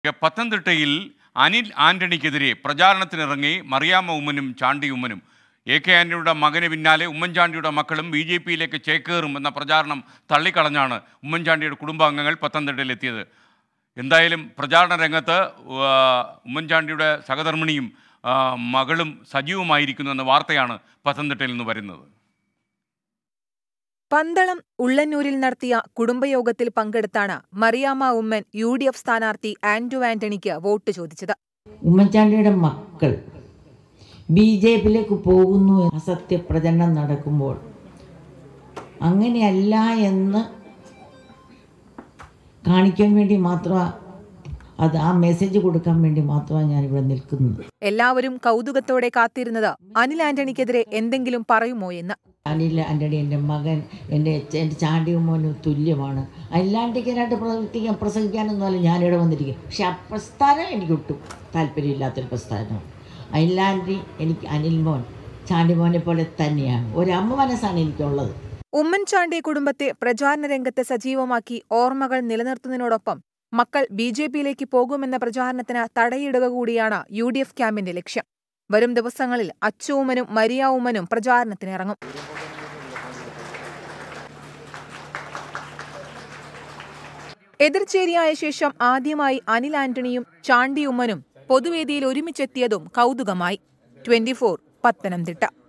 പത്തനംതിട്ടയിൽ അനിൽ ആന്റണിക്കെതിരെ പ്രചാരണത്തിനിറങ്ങി മറിയാമ്മ ഉമ്മനും ചാണ്ടി ഉമ്മനും എ കെ ആന്റണിയുടെ മകന് പിന്നാലെ ഉമ്മൻചാണ്ടിയുടെ മക്കളും ബി ജെ പിയിലേക്ക് ചേക്കേറും എന്ന പ്രചാരണം തള്ളിക്കളഞ്ഞാണ് ഉമ്മൻചാണ്ടിയുടെ കുടുംബാംഗങ്ങൾ പത്തനംതിട്ടയിൽ എത്തിയത് എന്തായാലും പ്രചാരണ രംഗത്ത് ആ, ഉമ്മൻചാണ്ടിയുടെ സഹധർമ്മിണിയും ആ, മകളും സജീവമായിരിക്കുന്നു എന്ന വാർത്തയാണ് പത്തനംതിട്ടയിൽ നിന്ന് വരുന്നത് പന്തളം ഉള്ളന്നൂരിൽ നടത്തിയ കുടുംബയോഗത്തിൽ പങ്കെടുത്താണ് Mariamma Oommen U D F സ്ഥാനാർത്ഥി ആന്റോ ആന്റണിക്ക് വോട്ട് ചോദിച്ചത് ഉമ്മൻചാണ്ടിയുടെ മക്കൾ ബി ജെ പിയിലേക്ക് പോകുന്നു അസത്യ പ്രചരണം നടക്കുമ്പോൾ അങ്ങനെയല്ല എന്ന് കാണിക്കാൻ വേണ്ടി മാത്രമാണ് അത് ആ മെസ്സേജ് കൊടുക്കാൻ വേണ്ടി മാത്രമാണ് ഞാനിവിടെ നിൽക്കുന്നത് എല്ലാവരും കൗതുകത്തോടെ കാത്തിരുന്നത് അനിൽ ആന്റണിക്കെതിരെ എന്തെങ്കിലും പറയുമോ എന്ന് അനിൽ ആൻ്റണി എൻ്റെ മകൻ എൻ്റെ അച്ഛൻ എൻ്റെ ചാണ്ടിയും മോനും തുല്യമാണ് അല്ലാണ്ടിക്കാനായിട്ട് പ്രവർത്തിക്കാൻ പ്രസംഗിക്കാനൊന്നുമല്ല ഞാനിവിടെ വന്നിരിക്കും പക്ഷെ ആ പ്രസ്ഥാനം എനിക്ക് ഒട്ടും താല്പര്യമില്ലാത്തൊരു പ്രസ്ഥാനമാണ് അല്ലാണ്ടി എനിക്ക് അനിൽ മോൻ ചാണ്ടി മോനെ പോലെ തന്നെയാണ് ഒരമ്മ മനസ്സാണ് എനിക്കുള്ളത് ഉമ്മൻചാണ്ടി കുടുംബത്തെ പ്രചാരണ രംഗത്ത് സജീവമാക്കി ഓർമ്മകൾ നിലനിർത്തുന്നതിനോടൊപ്പം മക്കൾ ബി ജെ പിയിലേക്ക് പോകുമെന്ന പ്രചാരണത്തിന് തടയിടുക കൂടിയാണ് യു ഡി എഫ് ക്യാമ്പിന്റെ ലക്ഷ്യം വരും ദിവസങ്ങളിൽ അച്ചുമ്മനും മരിയ ഉമ്മനും പ്രചാരണത്തിനിറങ്ങും എതിർചേരിയായ ശേഷം ആദ്യമായി അനിൽ ആന്റണിയും ചാണ്ടി ഉമ്മനും പൊതുവേദിയിൽ ഒരുമിച്ചെത്തിയതും കൗതുകമായി ട്വന്റി പത്തനംതിട്ട